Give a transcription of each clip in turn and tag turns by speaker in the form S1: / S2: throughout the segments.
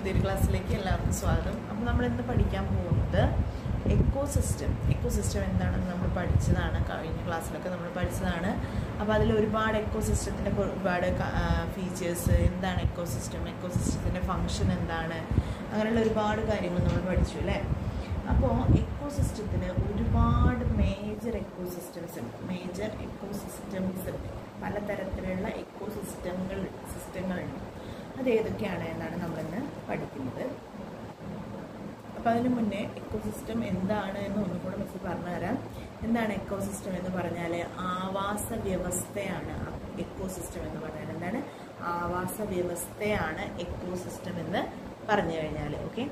S1: പുതിയൊരു ക്ലാസ്സിലേക്ക് എല്ലാവർക്കും സ്വാഗതം അപ്പോൾ നമ്മൾ ഇന്ന് പഠിക്കാൻ പോകുന്നത് എക്കോ സിസ്റ്റം എക്കോ സിസ്റ്റം എന്താണെന്ന് നമ്മൾ പഠിച്ചതാണ് കഴിഞ്ഞ ക്ലാസ്സിലൊക്കെ നമ്മൾ പഠിച്ചതാണ് അപ്പോൾ അതിൽ ഒരുപാട് എക്കോ സിസ്റ്റത്തിൻ്റെ ഒരുപാട് ഫീച്ചേഴ്സ് എന്താണ് എക്കോ സിസ്റ്റം എക്കോ സിസ്റ്റത്തിൻ്റെ ഫങ്ഷൻ എന്താണ് അങ്ങനെയുള്ള ഒരുപാട് കാര്യങ്ങൾ നമ്മൾ പഠിച്ചു അല്ലേ അപ്പോൾ എക്കോ സിസ്റ്റത്തിന് ഒരുപാട് മേജർ എക്കോ സിസ്റ്റംസ് ഉണ്ട് മേജർ എക്കോ സിസ്റ്റംസ് പലതരത്തിലുള്ള എക്കോ സിസ്റ്റങ്ങൾ സിസ്റ്റങ്ങളുണ്ട് അത് ഏതൊക്കെയാണ് എന്നാണ് നമ്മളിന്ന് പഠിക്കുന്നത് അപ്പോൾ അതിന് മുന്നേ എക്കോ സിസ്റ്റം എന്താണ് എന്ന് ഒന്നുകൂടെ മിസ് പറഞ്ഞുതരാം എന്താണ് എക്കോ സിസ്റ്റം എന്ന് പറഞ്ഞാൽ ആവാസ വ്യവസ്ഥയാണ് എക്കോ സിസ്റ്റം എന്ന് പറഞ്ഞാൽ എന്താണ് ആവാസ വ്യവസ്ഥയാണ് എക്കോ സിസ്റ്റം എന്ന് പറഞ്ഞു കഴിഞ്ഞാൽ ഓക്കെ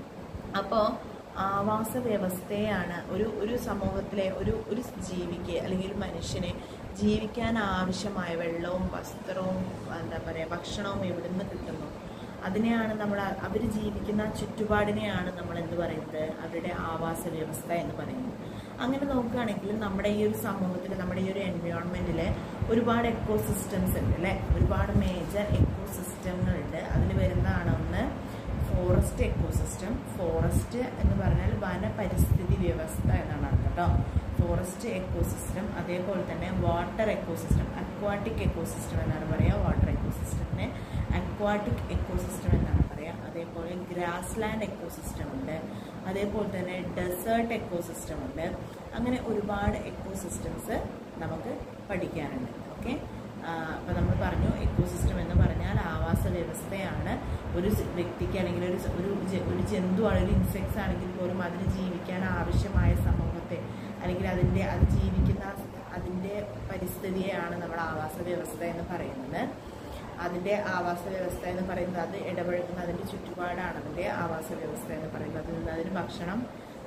S1: അപ്പോൾ ആവാസ വ്യവസ്ഥയാണ് ഒരു ഒരു സമൂഹത്തിലെ ഒരു ഒരു ജീവിക്ക് അല്ലെങ്കിൽ ഒരു മനുഷ്യന് ജീവിക്കാൻ ആവശ്യമായ വെള്ളവും വസ്ത്രവും എന്താ പറയുക ഭക്ഷണവും എവിടുന്ന് കിട്ടുന്നു അതിനെയാണ് നമ്മൾ അവർ ജീവിക്കുന്ന ചുറ്റുപാടിനെയാണ് നമ്മൾ എന്ത് പറയുന്നത് അവരുടെ ആവാസ വ്യവസ്ഥ എന്ന് പറയുന്നത് അങ്ങനെ നോക്കുകയാണെങ്കിൽ നമ്മുടെ ഈ ഒരു സമൂഹത്തിൽ നമ്മുടെ ഈ ഒരു എൻവയോൺമെൻറ്റിൽ ഒരുപാട് എക്കോ സിസ്റ്റംസ് ഉണ്ട് അല്ലേ ഒരുപാട് മേജർ എക്കോ സിസ്റ്റങ്ങളുണ്ട് അതിൽ വരുന്നതാണ് ഒന്ന് ഫോറസ്റ്റ് എക്കോസിസ്റ്റം ഫോറസ്റ്റ് എന്ന് പറഞ്ഞാൽ വന പരിസ്ഥിതി വ്യവസ്ഥ എന്നാണ് അർത്ഥം കേട്ടോ ഫോറസ്റ്റ് എക്കോസിസ്റ്റം അതേപോലെ തന്നെ വാട്ടർ എക്കോസിസ്റ്റം അക്വാട്ടിക് എക്കോസിസ്റ്റം എന്നാണ് പറയുക വാട്ടർ എക്കോസിസ്റ്റത്തിനെ അക്വാട്ടിക് എക്കോസിസ്റ്റം എന്നാണ് പറയുക അതേപോലെ ഗ്രാസ് ലാൻഡ് എക്കോസിസ്റ്റം ഉണ്ട് അതേപോലെ തന്നെ ഡെസേർട്ട് എക്കോസിസ്റ്റം ഉണ്ട് അങ്ങനെ ഒരുപാട് എക്കോസിസ്റ്റംസ് നമുക്ക് പഠിക്കാനുണ്ട് ഓക്കെ അപ്പോൾ നമ്മൾ പറഞ്ഞു എക്കോസിസ്റ്റം എന്ന് പറഞ്ഞാൽ ആവാസ വ്യവസ്ഥയാണ് ഒരു വ്യക്തിക്ക് അല്ലെങ്കിൽ ഒരു ഒരു ഒരു ജന്തുവാണ് ഒരു ഇൻസെക്ട്സ് ആണെങ്കിൽ പോലും അതിന് ജീവിക്കാൻ ആവശ്യമായ സമൂഹത്തെ അല്ലെങ്കിൽ അതിൻ്റെ അത് ജീവിക്കുന്ന അതിൻ്റെ പരിസ്ഥിതിയെയാണ് നമ്മൾ ആവാസ വ്യവസ്ഥ എന്ന് പറയുന്നത് അതിൻ്റെ ആവാസ വ്യവസ്ഥ എന്ന് പറയുന്നത് അത് ഇടപഴകുന്ന അതിൻ്റെ ചുറ്റുപാടാണ് അതിൻ്റെ ആവാസ വ്യവസ്ഥ എന്ന് പറയുന്നത് അതിൽ നിന്ന് അതിന് ഭക്ഷണം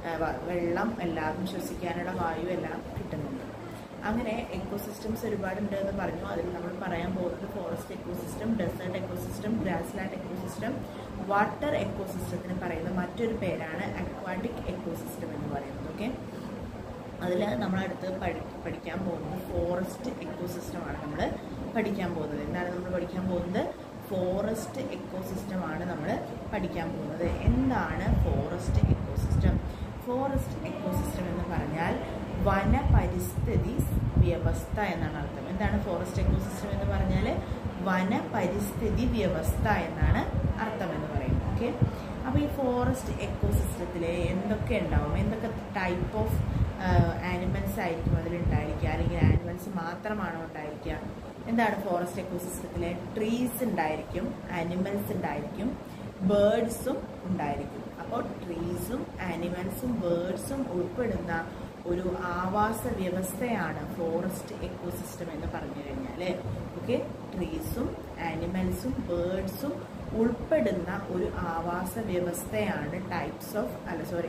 S1: വെള്ളം എല്ലാതും ശ്വസിക്കാനുള്ള വായു എല്ലാം കിട്ടുന്നുണ്ട് അങ്ങനെ എക്കോസിസ്റ്റംസ് ഒരുപാടുണ്ട് എന്ന് പറഞ്ഞു അതിൽ നമ്മൾ പറയാൻ പോകുന്നത് forest ecosystem desert ecosystem grassland ecosystem water എക്കോസിസ്റ്റത്തിന് പറയുന്ന മറ്റൊരു പേരാണ് അക്വാട്ടിക് എക്കോസിസ്റ്റം എന്ന് പറയുന്നത് ഓക്കെ അതിൽ നമ്മളടുത്ത് പഠി പഠിക്കാൻ പോകുന്നത് ഫോറസ്റ്റ് എക്കോസിസ്റ്റമാണ് നമ്മൾ പഠിക്കാൻ പോകുന്നത് എന്താണ് നമ്മൾ പഠിക്കാൻ പോകുന്നത് ഫോറസ്റ്റ് എക്കോസിസ്റ്റമാണ് നമ്മൾ പഠിക്കാൻ പോകുന്നത് എന്താണ് ഫോറസ്റ്റ് എക്കോസിസ്റ്റം ഫോറസ്റ്റ് എക്കോസിസ്റ്റം എന്ന് പറഞ്ഞാൽ വന പരിസ്ഥിതി വ്യവസ്ഥ എന്നാണ് അർത്ഥം എന്താണ് ഫോറസ്റ്റ് എക്കോസിസ്റ്റം എന്ന് പറഞ്ഞാൽ വന പരിസ്ഥിതി വ്യവസ്ഥ എന്നാണ് അർത്ഥം എന്ന് പറയുന്നത് ഓക്കെ അപ്പോൾ ഈ ഫോറസ്റ്റ് എക്കോസിസ്റ്റത്തിൽ എന്തൊക്കെ ഉണ്ടാവും എന്തൊക്കെ ടൈപ്പ് ഓഫ് ആനിമൽസ് ആയിരിക്കും അതിലുണ്ടായിരിക്കുക അല്ലെങ്കിൽ ആനിമൽസ് മാത്രമാണോ ഉണ്ടായിരിക്കുക എന്താണ് ഫോറസ്റ്റ് എക്കോസിസ്റ്റത്തിൽ ട്രീസ് ഉണ്ടായിരിക്കും ആനിമൽസ് ഉണ്ടായിരിക്കും ബേർഡ്സും ഉണ്ടായിരിക്കും അപ്പോൾ ട്രീസും ആനിമൽസും ബേർഡ്സും ഉൾപ്പെടുന്ന ഒരു ആവാസ വ്യവസ്ഥയാണ് ഫോറസ്റ്റ് എക്കോസിസ്റ്റം എന്ന് പറഞ്ഞു കഴിഞ്ഞാൽ ഓക്കെ ട്രീസും ആനിമൽസും ബേർഡ്സും ഉൾപ്പെടുന്ന ഒരു ആവാസ വ്യവസ്ഥയാണ് ടൈപ്സ് ഓഫ് അല്ല സോറി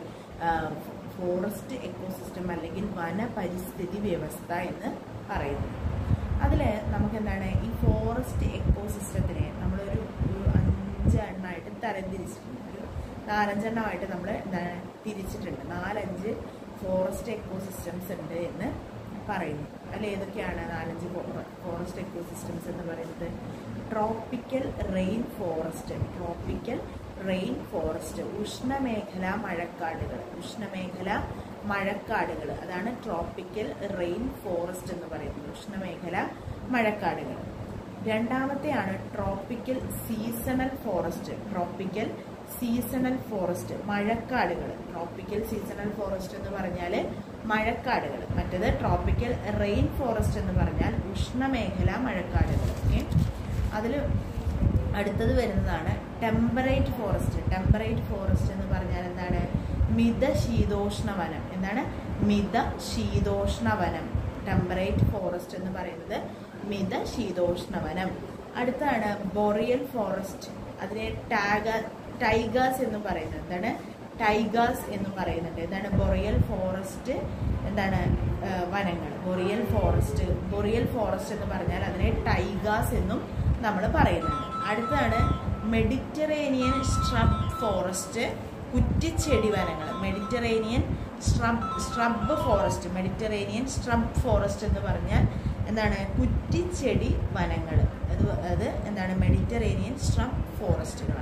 S1: ഫോറസ്റ്റ് എക്കോസിസ്റ്റം അല്ലെങ്കിൽ വന പരിസ്ഥിതി വ്യവസ്ഥ എന്ന് പറയുന്നത് അതിൽ നമുക്ക് എന്താണ് ഈ ഫോറസ്റ്റ് എക്കോസിസ്റ്റത്തിനെ നമ്മളൊരു ഒരു അഞ്ചെണ്ണമായിട്ട് തരംതിരിച്ചിട്ടുണ്ട് ഒരു നാലഞ്ചെണ്ണമായിട്ട് നമ്മൾ എന്താണ് തിരിച്ചിട്ടുണ്ട് നാലഞ്ച് ഫോറസ്റ്റ് എക്കോസിസ്റ്റംസ് ഉണ്ട് എന്ന് പറയുന്നു അതിൽ ഏതൊക്കെയാണ് നാലഞ്ച് ഫോറസ്റ്റ് എക്കോസിസ്റ്റംസ് എന്ന് പറയുന്നത് tropical rain forest tropical rain forest ഉഷ്ണമേഖല മഴക്കാടുകൾ ഉഷ്ണമേഖല മഴക്കാടുകൾ അതാണ് ട്രോപ്പിക്കൽ റെയിൻ ഫോറസ്റ്റ് എന്ന് പറയുന്നത് ഉഷ്ണമേഖല മഴക്കാടുകൾ രണ്ടാമത്തെയാണ് tropical seasonal forest tropical seasonal forest മഴക്കാടുകൾ ട്രോപ്പിക്കൽ സീസണൽ ഫോറസ്റ്റ് എന്ന് പറഞ്ഞാൽ മഴക്കാടുകൾ മറ്റേത് ട്രോപ്പിക്കൽ റെയിൻ ഫോറസ്റ്റ് എന്ന് പറഞ്ഞാൽ ഉഷ്ണമേഖല മഴക്കാടുകൾ ഓക്കെ അതിൽ അടുത്തത് വരുന്നതാണ് ടെമ്പറേറ്റ് ഫോറസ്റ്റ് ടെമ്പറേറ്റ് ഫോറസ്റ്റ് എന്ന് പറഞ്ഞാൽ എന്താണ് മിത ശീതോഷ്ണ വനം എന്താണ് മിത ശീതോഷ്ണ വനം ടെമ്പറേറ്റ് ഫോറസ്റ്റ് എന്ന് പറയുന്നത് മിത ശീതോഷ്ണ വനം അടുത്താണ് ബൊറിയൽ ഫോറസ്റ്റ് അതിനെ ടാഗ ടൈഗാസ് എന്ന് പറയുന്നത് എന്താണ് ടൈഗാസ് എന്ന് പറയുന്നുണ്ട് എന്താണ് ബൊറിയൽ ഫോറസ്റ്റ് എന്താണ് വനങ്ങൾ ബൊറിയൽ ഫോറസ്റ്റ് ബൊറിയൽ ഫോറസ്റ്റ് എന്ന് പറഞ്ഞാൽ അതിനെ ടൈഗാസ് എന്നും നമ്മൾ പറയുന്നുണ്ട് അടുത്താണ് മെഡിറ്ററേനിയൻ സ്ട്രബ് ഫോറസ്റ്റ് കുറ്റിച്ചെടി വനങ്ങൾ Mediterranean scrub scrub forest Mediterranean scrub forest എന്ന് പറഞ്ഞാൽ എന്താണ് കുറ്റിച്ചെടി വനങ്ങൾ അത് അത് എന്താണ് മെഡിറ്ററേനിയൻ സ്ട്രബ് ഫോറസ്റ്റുകളാണ്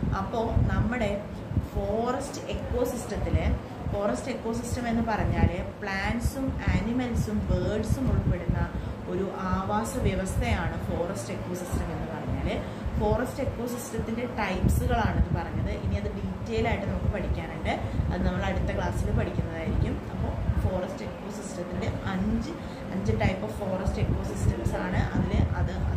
S1: അപ്പോൾ നമ്മുടെ ഫോറസ്റ്റ് എക്കോസിസ്റ്റത്തിൽ ഫോറസ്റ്റ് എക്കോസിസ്റ്റം എന്ന് പറഞ്ഞാൽ പ്ലാന്റ്സും ആനിമൽസും ബേർഡ്സും ഉൾപ്പെടുന്ന ഒരു ആവാസ വ്യവസ്ഥയാണ് ഫോറസ്റ്റ് എക്കോസിസ്റ്റം എന്ന് പറഞ്ഞാൽ ഫോറസ്റ്റ് എക്കോസിസ്റ്റത്തിൻ്റെ ടൈപ്സുകളാണ് ഇത് പറഞ്ഞത് ഇനി അത് ഡീറ്റെയിൽ ആയിട്ട് നമുക്ക് പഠിക്കാനുണ്ട് അത് നമ്മൾ അടുത്ത ക്ലാസ്സിൽ പഠിക്കുന്നതായിരിക്കും അപ്പോൾ ഫോറസ്റ്റ് എക്കോസിസ്റ്റത്തിൻ്റെ അഞ്ച് അഞ്ച് ടൈപ്പ് ഓഫ് ഫോറസ്റ്റ് എക്കോസിസ്റ്റംസ് ആണ് അതിൽ അത്